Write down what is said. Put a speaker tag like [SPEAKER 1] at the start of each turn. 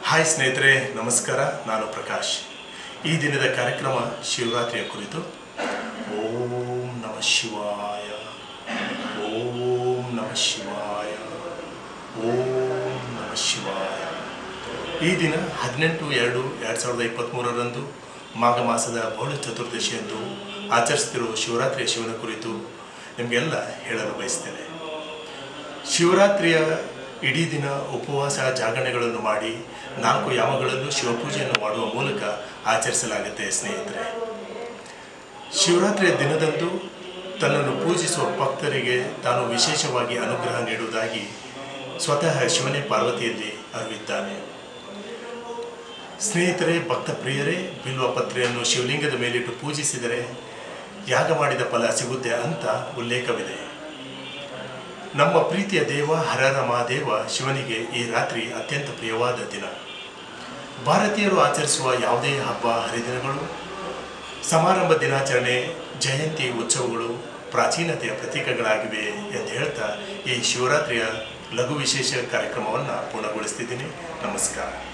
[SPEAKER 1] hi ಸ್ನೇಹಿತರೆ ನಮಸ್ಕಾರ ನಾನು ಪ್ರಕಾಶ್ ಈ ದಿನದ ಕಾರ್ಯಕ್ರಮ ಶಿವರಾತ್ರಿಯ ಕುರಿತು ಓಂ ನಮ ಶಿವಾಯ ಓಂ ನಮ ಶಿವಾಯ ಓಂ ನಮ ಶಿವಾಯ ಈ ದಿನ ಹದಿನೆಂಟು ಎರಡು ಎರಡು ಸಾವಿರದ ಇಪ್ಪತ್ತ್ಮೂರರಂದು ಮಾಘ ಮಾಸದ ಬಹುಳ ಚತುರ್ದಶಿಯಂದು ಆಚರಿಸ್ತಿರುವ ಶಿವರಾತ್ರಿಯ ಶಿವನ ಕುರಿತು ನಿಮಗೆಲ್ಲ ಹೇಳಲು ಬಯಸ್ತೇನೆ ಶಿವರಾತ್ರಿಯ ಇಡೀ ದಿನ ಉಪವಾಸ ಜಾಗರಣೆಗಳನ್ನು ಮಾಡಿ ನಾಲ್ಕು ಯಾಮಗಳಲ್ಲೂ ಶಿವಪೂಜೆಯನ್ನು ಮಾಡುವ ಮೂಲಕ ಆಚರಿಸಲಾಗುತ್ತೆ ಸ್ನೇಹಿತರೆ ಶಿವರಾತ್ರಿಯ ದಿನದಂದು ತನ್ನನ್ನು ಪೂಜಿಸುವ ಭಕ್ತರಿಗೆ ತಾನು ವಿಶೇಷವಾಗಿ ಅನುಗ್ರಹ ನೀಡುವುದಾಗಿ ಸ್ವತಃ ಶಿವನೇ ಪಾರ್ವತಿಯಲ್ಲಿ ಅರಿವಿದ್ದಾನೆ ಸ್ನೇಹಿತರೆ ಭಕ್ತ ಪ್ರಿಯರೇ ಬಿಲ್ವ ಪತ್ರೆಯನ್ನು ಶಿವಲಿಂಗದ ಮೇಲಿಟ್ಟು ಪೂಜಿಸಿದರೆ ಯಾಗ ಮಾಡಿದ ಫಲ ಸಿಗುತ್ತೆ ಅಂತ ಉಲ್ಲೇಖವಿದೆ ನಮ್ಮ ಪ್ರೀತಿಯ ದೇವ ಹರರ ಮಹಾದೇವ ಶಿವನಿಗೆ ಈ ರಾತ್ರಿ ಅತ್ಯಂತ ಪ್ರಿಯವಾದ ದಿನ ಭಾರತೀಯರು ಆಚರಿಸುವ ಯಾವುದೇ ಹಬ್ಬ ಹರಿದಿನಗಳು ಸಮಾರಂಭ ದಿನಾಚರಣೆ ಜಯಂತಿ ಉತ್ಸವಗಳು ಪ್ರಾಚೀನತೆಯ ಪ್ರತೀಕಗಳಾಗಿವೆ ಎಂದು ಹೇಳ್ತಾ ಈ ಶಿವರಾತ್ರಿಯ ಲಘು ವಿಶೇಷ ಕಾರ್ಯಕ್ರಮವನ್ನು ಪೂರ್ಣಗೊಳಿಸ್ತಿದ್ದೀನಿ ನಮಸ್ಕಾರ